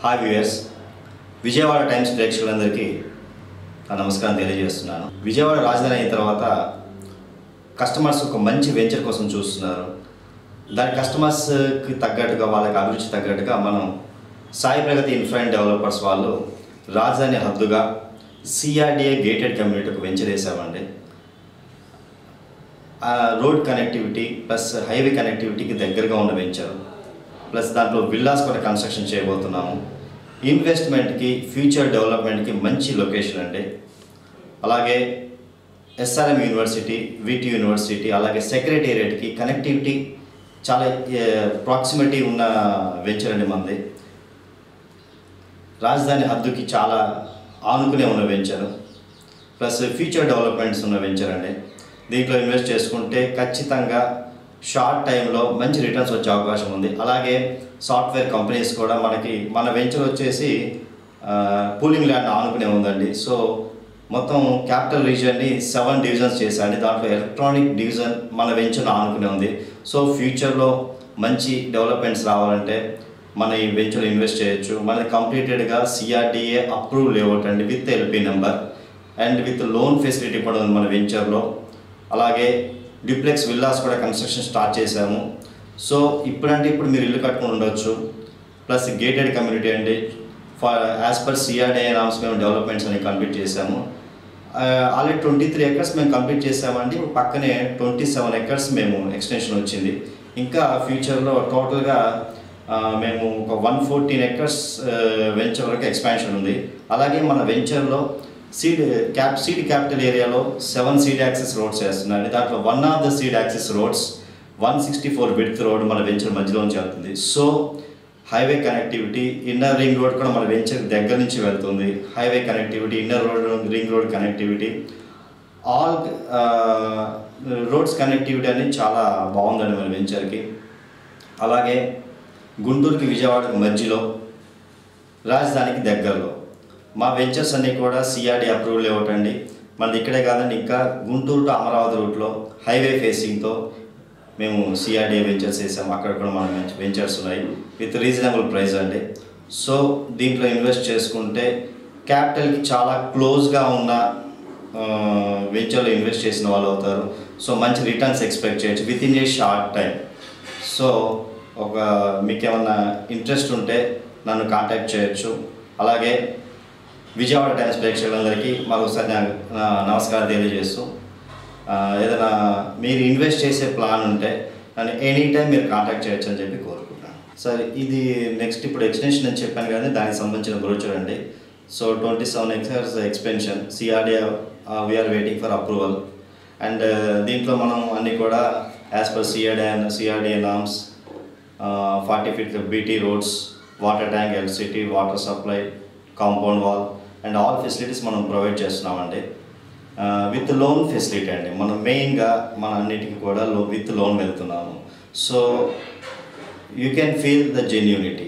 hi viewers Vijayawada times ప్రేక్షకులందరికీ నా నమస్కారం తెలియజేస్తున్నాను విజయవాడ రాజధాని అయిన తర్వాత కస్టమర్స్ ఒక మంచి వెంచర్ కోసం చూస్తున్నారు దాని కస్టమర్స్కి తగ్గట్టుగా వాళ్ళకి అభిరుచి తగ్గట్టుగా మనం Sai Pragathi infra and developers వాళ్ళు రాజధాని హద్దుగా సిఆర్డిఏ గేటెడ్ కమ్యూనిటీకి వెంచర్ వేసామండి ఆ రోడ్ కనెక్టివిటీ ప్లస్ హైవే కనెక్టివిటీకి దగ్గరగా ఉన్న వెంచర్ ప్లస్ దాంట్లో విల్లాస్ కూడా కన్స్ట్రక్షన్ చేయబోతున్నాము ఇన్వెస్ట్మెంట్కి ఫ్యూచర్ డెవలప్మెంట్కి మంచి లొకేషన్ అండి అలాగే ఎస్ఆర్ఎం యూనివర్సిటీ విటి యూనివర్సిటీ అలాగే సెక్రటేరియట్కి కనెక్టివిటీ చాలా ప్రాక్సిమిటీ ఉన్న వెంచర్ అండి మనది రాజధాని హద్దుకి చాలా ఆనుకునే ఉన్న వెంచర్ ప్లస్ ఫ్యూచర్ డెవలప్మెంట్స్ ఉన్న వెంచర్ అండి దీంట్లో ఇన్వెస్ట్ చేసుకుంటే ఖచ్చితంగా షార్ట్ టైంలో మంచి రిటర్న్స్ వచ్చే అవకాశం ఉంది అలాగే సాఫ్ట్వేర్ కంపెనీస్ కూడా మనకి మన వెంచర్ వచ్చేసి పూలింగ్ ల్యాండ్ ఆనుకునే ఉందండి సో మొత్తం క్యాపిటల్ రీజియన్ని సెవెన్ డివిజన్స్ చేశాండి దాంట్లో ఎలక్ట్రానిక్ డివిజన్ మన వెంచర్ ఆనుకునే ఉంది సో ఫ్యూచర్లో మంచి డెవలప్మెంట్స్ రావాలంటే మన ఈ వెంచర్ ఇన్వెస్ట్ చేయొచ్చు మనది కంప్లీటెడ్గా సిఆర్డిఏ అప్రూవ్ లేఅవుట్ అండి with LP number and with loan facility కూడా ఉంది మన వెంచర్లో అలాగే డ్యూప్లెక్స్ విల్లాస్ కూడా కన్స్ట్రక్షన్ స్టార్ట్ చేశాము సో ఇప్పుడంటే ఇప్పుడు మీరు ఇల్లు కట్టుకుని ఉండొచ్చు ప్లస్ గేటెడ్ కమ్యూనిటీ అండి for as per CRDA norms మేము డెవలప్మెంట్స్ అనేవి కంప్లీట్ చేశాము ఆల్రెడీ ట్వంటీ త్రీ ఎకర్స్ మేము కంప్లీట్ చేసామండి ఇప్పుడు పక్కనే ట్వంటీ సెవెన్ ఎకర్స్ మేము ఎక్స్టెన్షన్ వచ్చింది ఇంకా ఫ్యూచర్లో టోటల్గా మేము ఒక వన్ ఫోర్టీన్ ఎకర్స్ వెంచర్ వరకు ఎక్స్పాన్షన్ ఉంది అలాగే మన వెంచర్లో సీడ్ క్యాప్ సీడ్ క్యాపిటల్ ఏరియాలో సెవెన్ సీడ్ యాక్సెస్ రోడ్స్ వేస్తున్నాయండి దాంట్లో one of the seed access roads one sixty four width road మన వెంచర్ మధ్యలోంచి వెళ్తుంది so highway connectivity inner ring road కూడా మన వెంచర్ దగ్గర నుంచి వెళ్తుంది highway connectivity inner road ring road connectivity all roads connectivity అనేది చాలా బాగుందండి మన వెంచర్కి అలాగే గుంటూరుకి విజయవాడకి మధ్యలో రాజధానికి దగ్గరలో మా వెంచర్స్ అన్నీ కూడా సిఆర్డి అప్రూవల్ లేఅవుట్ అండి మనది ఇక్కడే కాదండి ఇంకా గుంటూరు టు అమరావతి రూట్లో హైవే ఫేసింగ్తో మేము సిఆర్డీఏ వెంచర్స్ వేసాము అక్కడ కూడా మన వెంచర్స్ ఉన్నాయి విత్ రీజనబుల్ ప్రైస్ అండి సో దీంట్లో ఇన్వెస్ట్ చేసుకుంటే క్యాపిటల్కి చాలా క్లోజ్గా ఉన్న వెంచర్లో ఇన్వెస్ట్ చేసిన వాళ్ళు అవుతారు సో మంచి రిటర్న్స్ ఎక్స్పెక్ట్ చేయొచ్చు within a short time so ఒక మీకు ఏమన్నా ఇంట్రెస్ట్ ఉంటే నన్ను కాంటాక్ట్ చేయొచ్చు అలాగే విజయవాడ టైమ్స్ ప్రేక్షకులందరికీ మరొకసారి నా నమస్కారం తెలియజేస్తూ ఏదైనా మీరు ఇన్వెస్ట్ చేసే ప్లాన్ ఉంటే నన్ను ఎనీ టైం మీరు కాంటాక్ట్ చేయొచ్చు అని చెప్పి కోరుకుంటున్నాను సరే ఇది నెక్స్ట్ ఇప్పుడు ఎక్స్టెన్షన్ అని చెప్పాను కానీ దానికి సంబంధించిన బ్రోచర్ అండి so twenty seven acres expansion CRDA we're waiting for approval and దీంట్లో మనం అన్నీ కూడా as per CRDA CRDA norms forty feet BT roads water tank electricity water supply compound wall and all facilities మనం provide చేస్తున్నామండి with loan facility అండి మనం మెయిన్గా మన అన్నిటికీ కూడా లో విత్ లోన్ వెళ్తున్నాము so you can feel the genuinity